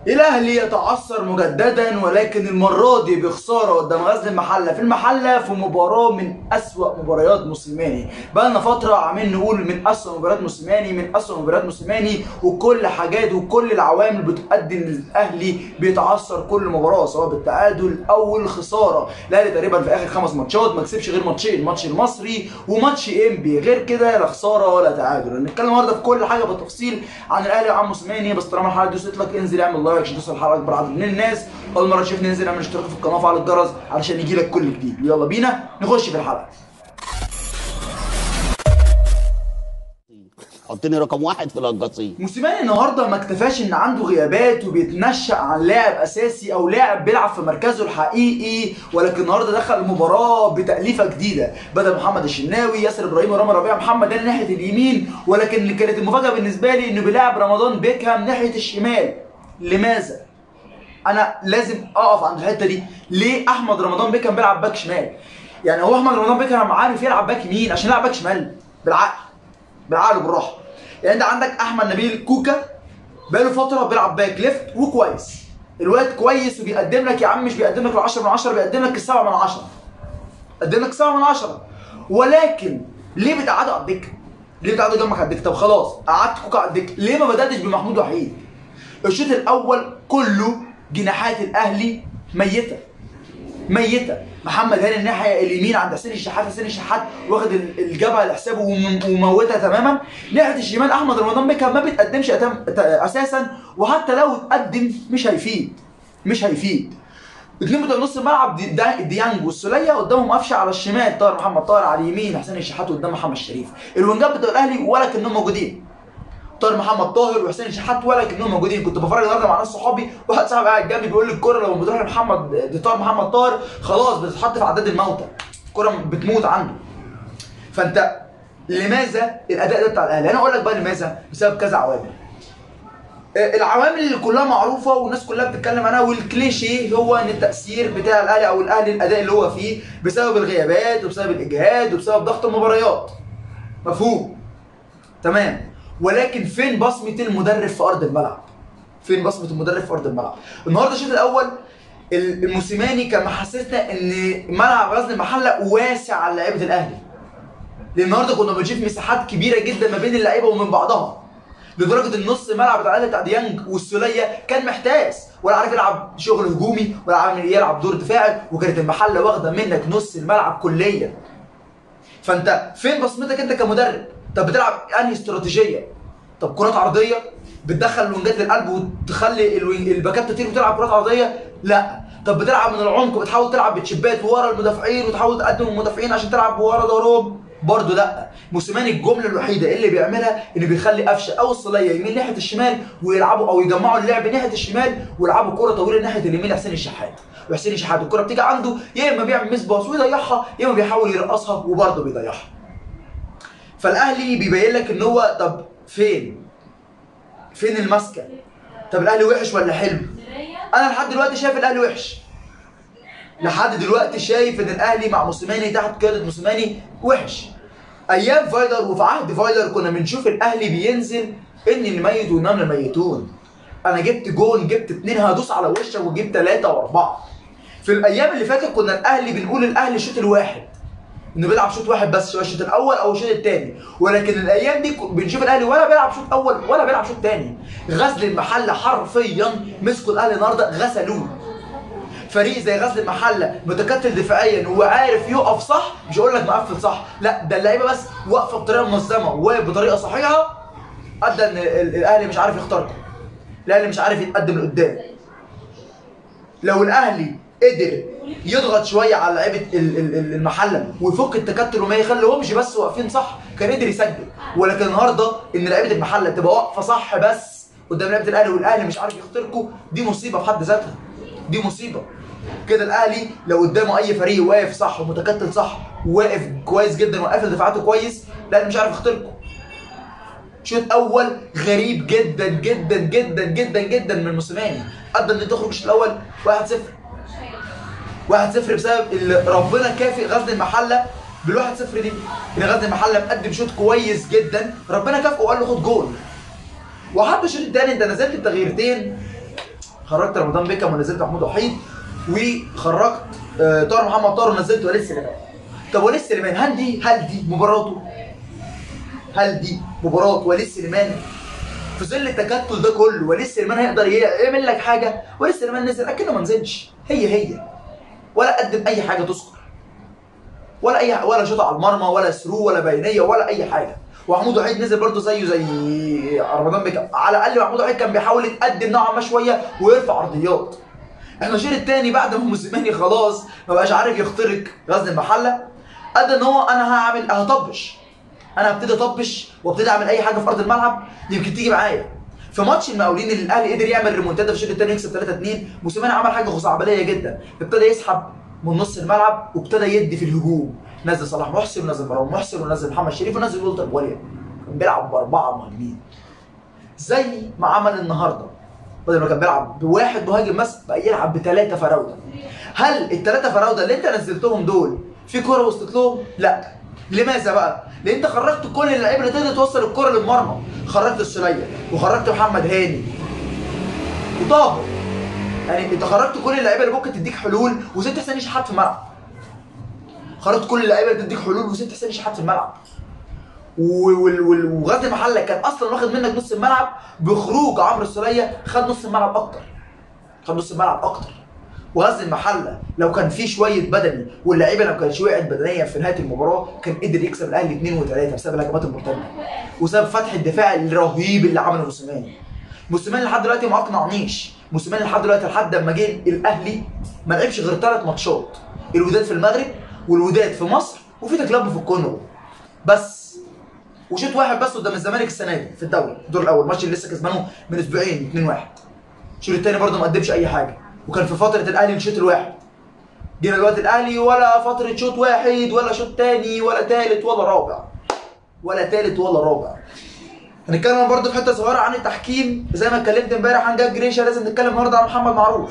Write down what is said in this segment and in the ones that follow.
الاهلي يتعثر مجددا ولكن المره دي بخساره قدام غزل المحله في المحله في مباراه من اسوا مباريات موسيماني بقالنا فتره عمالين نقول من اسوا مباريات موسيماني من اسوا مباريات موسيماني وكل حاجات وكل العوامل بتؤدي ان الاهلي بيتعثر كل مباراه سواء بالتعادل او الخساره الاهلي تقريبا في اخر خمس ماتشات ما كسبش غير ماتشين ماتش المصري وماتش انبي غير كده لا خساره ولا تعادل هنتكلم النهارده في كل حاجه بالتفصيل عن الاهلي وعن موسيماني بس طالما الحلقه دي وصلت لك انزل اعمل لايك عشان توصل الحلقه اكبر عدد من الناس اول مره تشوفني انزل اعمل اشتراك في القناه وفعل الجرس علشان يجي لك كل جديد يلا بينا نخش في الحلقه حطني رقم واحد في القصيم موسيماني النهارده ما اكتفاش ان عنده غيابات وبيتنشأ عن لاعب اساسي او لاعب بيلعب في مركزه الحقيقي ولكن النهارده دخل المباراه بتأليفه جديده بدل محمد الشناوي ياسر ابراهيم ورامي ربيع محمد ده ناحيه اليمين ولكن اللي كانت المفاجاه بالنسبه لي انه بيلعب رمضان بيكهام ناحيه الشمال لماذا؟ انا لازم اقف عند الحته دي ليه احمد رمضان بيكهام بيلعب باك شمال؟ يعني هو احمد رمضان بيكهام عارف يلعب باك يمين عشان يلعب باك شمال بالعقل بالعقل بالراحه يعني انت عندك احمد نبيل كوكا بقاله فتره بيلعب باك ليفت وكويس الواد كويس وبيقدم لك يا عم مش بيقدم لك ال 10 من 10 بيقدم لك السبعة من 10 قدم لك السبعة من 10 ولكن ليه بتقعده على الدكه؟ ليه بتقعده جنبك على الدكه؟ طب خلاص قعدت كوكا على الدكه ليه ما بداتش بمحمود وحيد؟ الشوط الاول كله جناحات الاهلي ميته ميته محمد هاني الناحيه اليمين عند حسين الشحات حسين الشحات واخد ال- الجبهه لحسابه وم- وموتها تماما ناحيه الشمال احمد رمضان بيكهام ما بيتقدمش أتم- ت- اساسا وحتى لو اتقدم مش هيفيد مش هيفيد اتنين بتوع نص الملعب دي دا- ديانج والسوليه قدامهم قفشه على الشمال طاهر محمد طاهر على اليمين حسين الشحات قدام محمد الشريف الوينجات بتوع الاهلي ولا كانهم موجودين طاهر محمد طاهر وحسين الشحات ولا كانهم موجودين كنت بفرج النهارده مع ناس صحابي واحد صاحبي قاعد جنبي بيقول لي الكوره لما بتروح لمحمد لطاهر محمد طاهر خلاص بتتحط في عداد الموتى الكوره بتموت عنده فانت لماذا الاداء ده بتاع الاهلي انا اقول لك بقى لماذا بسبب كذا عوامل آه، العوامل اللي كلها معروفه والناس كلها بتتكلم عنها والكليشيه هو ان التاثير بتاع الاهلي او الاهلي الاداء اللي هو فيه بسبب الغيابات وبسبب الاجهاد وبسبب ضغط المباريات مفهوم تمام ولكن فين بصمه المدرب في ارض الملعب فين بصمه المدرب في ارض الملعب النهارده الشوط الاول ال- الموسيماني كان محسسنا ان ملعب غزل المحله واسع على لعيبه الاهلي لان النهارده كنا بنشوف مساحات كبيره جدا ما بين اللعيبه ومن بعضها لدرجه ان نص الملعب بتاع الاهلي بتاع ديانج والسوليه كان محتاس ولا عارف يلعب شغل هجومي ولا عارف يلعب دور دفاعي وكانت المحله واخده منك نص الملعب كليا فانت فين بصمتك انت كمدرب طب بتلعب انهي استراتيجيه طب كرات عرضيه بتدخل الوينجات للقلب وتخلي الوينج- الباكات تطير وتلعب كرات عرضيه لا طب بتلعب من العمق وبتحاول تلعب بتشبات ورا المدافعين وتحاول تقدم المدافعين عشان تلعب ورا ظهرهم برضه لا موسيماني الجمله الوحيده اللي بيعملها ان بيخلي قفشه او الصليه يمين ناحيه الشمال ويلعبوا او يجمعوا اللعب ناحيه الشمال ويلعبوا كره طويله ناحيه اليمين لحسين الشحات وحسين الشحات الكره بتيجي عنده يا اما بيعمل ميس باص ويضيعها يا اما بيحاول يرقصها وبرضه بيضيعها فالاهلي بيبين لك ان هو طب فين فين الماسكه طب الاهلي وحش ولا حلو انا لحد دلوقتي شايف الاهلي وحش لحد دلوقتي شايف ان الاهلي مع موسيماني تحت قياده موسيماني وحش ايام فايلر وفي عهد فايلر كنا بنشوف الاهلي بينزل ان الميت وينام الميتون انا جبت جون جبت اتنين هدوس على وشك وجبت ثلاثه واربعه في الايام اللي فاتت كنا الاهلي بنقول الاهلي الشوط الواحد انه بيلعب شوط واحد بس سواء الشوط الاول او الشوط الثاني ولكن الايام دي ك- بنشوف الاهلي ولا بيلعب شوط اول ولا بيلعب شوط ثاني غزل المحله حرفيا مسكوا الاهلي النهارده غسلوه فريق زي غزل المحله متكتل دفاعيا وعارف يقف صح مش هقول لك مقفل صح لا ده اللعيبه بس واقفه بطريقه منظمه وواقف بطريقه صحيحه ادى ان ال- الاهلي مش عارف يخترق الاهلي مش عارف يتقدم لقدام لو الاهلي قدر يضغط شويه على لعيبه ال- ال- ال- المحله ويفك التكتل وما يخليهمش بس واقفين صح كان قدر يسجل ولكن النهارده ان لعيبه المحله تبقى واقفه صح بس قدام لعيبه الاهلي والاهلي مش عارف يخترقوا دي مصيبه في حد ذاتها دي مصيبه كده الاهلي لو قدامه اي فريق واقف صح ومتكتل صح وواقف كويس جدا وقافل دفاعاته كويس الاهلي مش عارف يخترقه شوط اول غريب جدا جدا جدا جدا جدا من موسيماني ادى ان تخرج الشوط الاول 1-0 1-0 بسبب اللي ربنا كافئ غزل المحله بالواحد صفر دي ان غزل المحله مقدم شوط كويس جدا ربنا كافئه وقال له خد جول وحتى الشوط الثاني انت نزلت بتغييرتين خرجت رمضان بيكم ونزلت محمود وحيد وخرجت آه، طاهر محمد طاهر ونزلت وليد سليمان طب وليد سليمان هل دي هل دي مباراته؟ هل دي مباراه وليد سليمان في ظل التكتل ده كله وليد سليمان هيقدر يعمل لك حاجه وليد سليمان نزل اكنه ما نزلش هي هي ولا قدم اي حاجه تذكر ولا اي ولا شوط على المرمى ولا ثرو ولا بينيه ولا اي حاجه ومحمود وحيد نزل برده زيه زي رمضان بيكم على الاقل محمود وحيد كان بيحاول يتقدم نوعا ما شويه ويرفع عرضيات احنا الشوط الثاني بعد ما موسيماني خلاص ما بقاش عارف يخترق غزل المحله قد ان هو انا هعمل هطبش انا هبتدي اطبش وابتدي اعمل اي حاجه في ارض الملعب يمكن تيجي معايا في ماتش المقاولين اللي الاهلي قدر يعمل ريمونتادا في الشوط الثاني يكسب 3 2 موسيماني عمل حاجه خزعبليه جدا ابتدى يسحب من نص الملعب وابتدى يدي في الهجوم نزل صلاح محسن ونزل مروان محسن ونزل محمد شريف ونزل ولتر بوليا كان بيلعب باربعه مهاجمين زي ما عمل النهارده بدل ما كان بيلعب بواحد مهاجم بس بقى يلعب بثلاثه فراوده هل الثلاثه فراوده اللي انت نزلتهم دول في كوره وصلت لهم؟ لا لماذا بقى؟ لان انت خرجت كل اللعيبه اللي تقدر توصل الكوره للمرمى خرجت السليه وخرجت محمد هاني وطاهر يعني انت خرجت كل اللعيبه اللي ممكن تديك حلول وسبت حسين شحات في الملعب خرجت كل اللعيبه اللي تديك حلول وسبت حسين شحات في الملعب و- وال- وال- وغزل المحله كان اصلا واخد منك نص الملعب بخروج عمرو السوليه خد نص الملعب اكتر خد نص الملعب اكتر وغزل المحله لو كان فيه شويه بدني واللعيبه لو كانتش وقعت بدنيا في نهايه المباراه كان قدر يكسب الاهلي اثنين وثلاثه بسبب الهجمات المرتده وسبب فتح الدفاع الرهيب اللي عمله موسيماني موسيماني لحد دلوقتي ما اقنعنيش موسيماني لحد دلوقتي لحد ما جه الاهلي ما لعبش غير ثلاث ماتشات الوداد في المغرب والوداد في مصر وفي كلاب في الكونغو بس وشوط واحد بس قدام الزمالك السنه دي في الدوري الدور الاول الماتش اللي لسه كسبانه من اسبوعين 2 1 الشوط الثاني برضه ما قدمش اي حاجه وكان في فتره الاهلي الشوط الواحد جينا الوقت الاهلي ولا فتره شوط واحد ولا شوط ثاني ولا ثالث ولا رابع ولا ثالث ولا رابع هنتكلم برضه في حته صغيره عن التحكيم زي ما اتكلمت امبارح عن جاب جريشه لازم نتكلم النهارده عن محمد معروف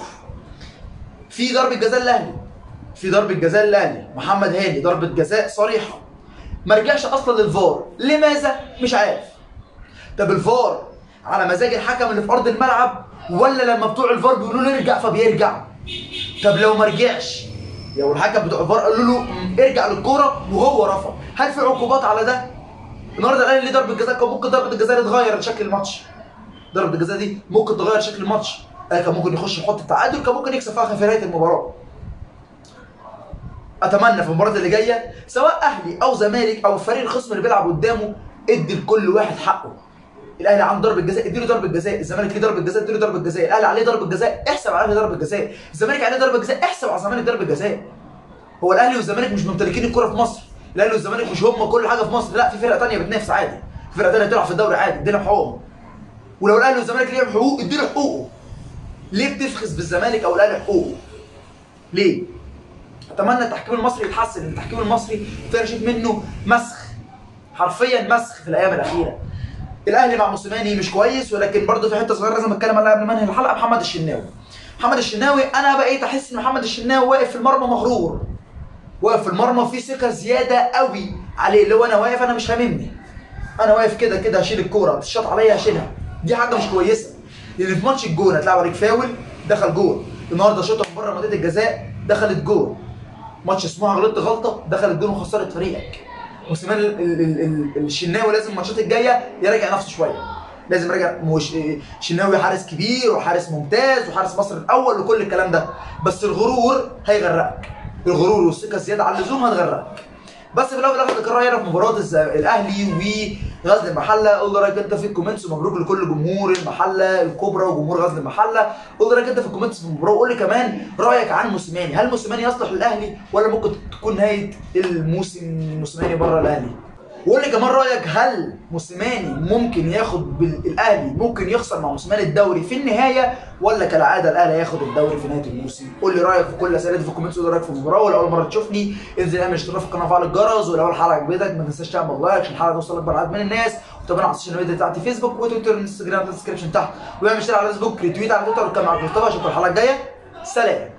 في ضربه جزاء الاهلي في ضربه جزاء الاهلي محمد هاني ضربه جزاء صريحه ما رجعش اصلا للفار لماذا مش عارف طب الفار على مزاج الحكم اللي في ارض الملعب ولا لما بتوع الفار بيقولوا له ارجع فبيرجع طب لو ما رجعش لو الحكم بتوع الفار قالوا له "م، ارجع للكوره وهو رفض هل في عقوبات على ده النهارده الاهلي ليه ضربه جزاء كان ممكن ضربه الجزاء دي تغير شكل الماتش ضربه الجزاء دي ممكن تغير شكل الماتش آه، كان ممكن يخش يحط التعادل كان ممكن يكسب في نهايه المباراه اتمنى في المباراه اللي جايه سواء اهلي او زمالك او الفريق الخصم اللي بيلعب قدامه ادي لكل واحد حقه الاهلي عنده ضربه جزاء اديله ضربه جزاء الزمالك ليه ضربه جزاء اديله ضربه جزاء الاهلي عليه ضربه جزاء احسب على الاهلي ضربه جزاء الزمالك عليه ضربه جزاء احسب على الزمالك ضربه جزاء هو الاهلي والزمالك مش ممتلكين الكره في مصر الاهلي والزمالك مش هم كل حاجه في مصر لا في فرقه ثانيه بتنافس عادي في فرقه ثانيه بتلعب في الدوري عادي ادينا حقوقهم ولو الاهلي والزمالك ليهم حقوق اديله حقوقه ليه بتفخس بالزمالك او الاهلي حقوقه ليه اتمنى التحكيم المصري يتحسن التحكيم المصري ابتدى اشوف منه مسخ حرفيا مسخ في الايام الاخيره الاهلي مع موسيماني مش كويس ولكن برضه في حته صغيره لازم اتكلم عليها قبل ما انهي الحلقه محمد الشناوي محمد الشناوي انا بقيت احس ان محمد الشناوي واقف في المرمى مغرور واقف في المرمى في ثقه زياده قوي عليه اللي هو انا واقف انا مش هاممني انا واقف كده كده هشيل الكوره تشاط عليا هشيلها دي حاجه مش كويسه لان في ماتش الجون هتلعب عليك فاول دخل جول النهارده شوطه من بره منطقه الجزاء دخلت جول ماتش سموحه غلطت غلطه دخلت جول وخسرت فريقك موسيماني ال- ال- ال- ال- الشناوي لازم الماتشات الجايه يراجع نفسه شويه لازم يراجع مش شناوي حارس كبير وحارس ممتاز وحارس مصر الاول وكل الكلام ده بس الغرور هيغرقك الغرور والثقه الزياده على اللزوم هتغرقك بس في الاول والاخر كان رايي انا في مباراه الز- الاهلي وغزل المحله قول لي رايك انت في الكومنتس ومبروك لكل جمهور المحله الكبرى وجمهور غزل المحله قول لي رايك انت في الكومنتس في المباراه وقول لي كمان رايك عن موسيماني هل موسيماني يصلح للاهلي ولا ممكن تكون نهايه الموسم موسيماني بره الاهلي وقول لي كمان رايك هل موسيماني ممكن ياخد بالاهلي ممكن يخسر مع موسيماني الدوري في النهايه ولا كالعاده الاهلي هياخد الدوري في نهايه الموسم قول لي رايك في كل الاسئله دي في الكومنتس وقول لي رايك في المباراه ولو اول مره تشوفني انزل اعمل اشتراك في القناه وفعل الجرس ولو الحلقه عجبتك ما تنساش تعمل لايك عشان الحلقه توصل لاكبر عدد من الناس وتابعنا على السوشيال ميديا بتاعتي فيسبوك وتويتر وانستجرام في الديسكربشن تحت واعمل شير على فيسبوك ريتويت على تويتر وكمل على مصطفى اشوفكم الحلقه الجايه سلام